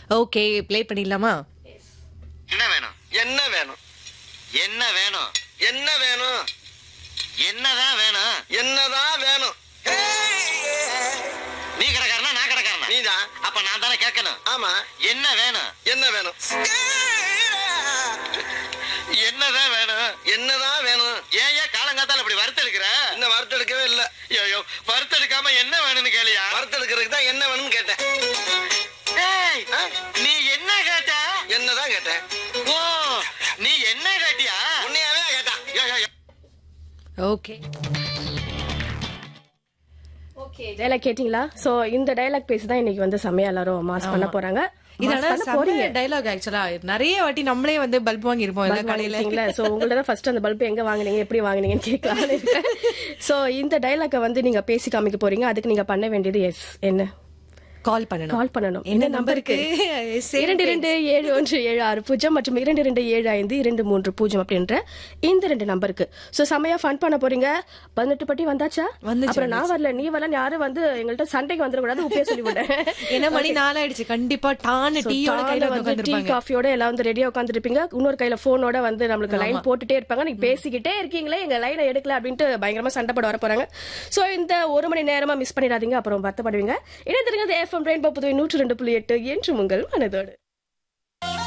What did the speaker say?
Okay play பண்ணிடலாமா என்ன வேணும் என்ன வேணும் என்ன வேணும் என்ன வேணும் என்னதான் வேணும் என்னதான் வேணும் நீ கடைக்காரனா நான் கடைக்காரனா நீதான் அப்ப நான் தானே கேட்கணும் ஆமா என்ன வேணும் என்ன வேணும் என்னதான் வேணும் என்னதான் வேணும் ஏன் ஏன் காலங்காத்தால இப்படி வறுத்தெடுக்கிற இன்னும் வறுத்தெடுக்கவே இல்ல ஐயோ வறுத்தெடுக்காம என்ன வேணும்னு கேளியா வறுத்தெடுக்கிறதுக்கு தான் என்ன வேணும்னு கேட்டேன் ஏய், ஆ? நீ என்ன கேட்ட என்னதான் கேட்டேன் ஓ நீ என்ன கேட்டியா உன்னையாவே கேட்டான் yo, yo, yo. Okay okay dialogue கேட்டிங்களா சோ இந்த டைலாக் பேசி தான் இன்னைக்கு வந்து செம்மையா எல்லாரும் மாஸ் பண்ண போறாங்க இதோட Mass பண்ண போறீங்க டைலாக் ஆக்சுவலா நிறைய வாட்டி நம்மளே வந்து பல்ப் வாங்கி இருப்போம் எல்லா கடையில வாங்கிட்டீங்களா சோ உங்களோட ஃபர்ஸ்ட் அந்த பல்ப் எங்க வாங்குனீங்க எப்படி வாங்குனீங்கன்னு கேட்கலாம்னு இருக்கேன் சோ இந்த டைலாக்க வந்து நீங்க பேசி காமிக்க போறீங்க அதுக்கு நீங்க பண்ண வேண்டியது எஸ் என்ன கால் பண்ணணும் கால் பண்ணணும் என்ன என்ன நம்பருக்கு நம்பருக்கு இரண்டு இரண்டு ஏழு ஒன்று ஏழு ஆறு பூஜ்ஜியம் மற்றும் இரண்டு இரண்டு ஏழு ஐந்து இரண்டு மூன்று பூஜ்ஜியம் அப்படின்ற இந்த ரெண்டு நம்பருக்கு சோ செமையா ஃபன் பண்ண போறீங்க பதினெட்டு பட்டி வந்தாச்சா வந்துச்சு, அப்புறம் நான் வரல நீ வரல யாரும் வந்து எங்கள்கிட்ட சண்டைக்கு வந்துடக்கூடாது உப்பே சொல்லிவிட்டேன் என்ன மணி நாலாயிடுச்சு கண்டிப்பா டான்னு So, டீயோட காலைல கையில வந்து டீ உட்காந்துருப்பாங்க காஃபியோட எல்லாம் வந்து ரெடியா உட்காந்துருப்பீங்க இன்னொரு கையில போனோட வந்து நம்மளுக்கு லைன் போட்டுட்டே இருப்பாங்க நீங்க பேசிக்கிட்டே இருக்கீங்களே எங்க லைனை எடுக்கல அப்படின்ட்டு பயங்கரமா சண்டை போட வர போறாங்க சோ இந்த ஒரு மணி நேரமா மிஸ் பண்ணிடாதீங்க அப்புறம் வருத்தப்படுவீங்க இணைந்திருங்க எஃப்எம் ரெயின்போ புதுவை நூற்று ரெண்டு புள்ளி எட்டு என்று உங்கள் மனதோடு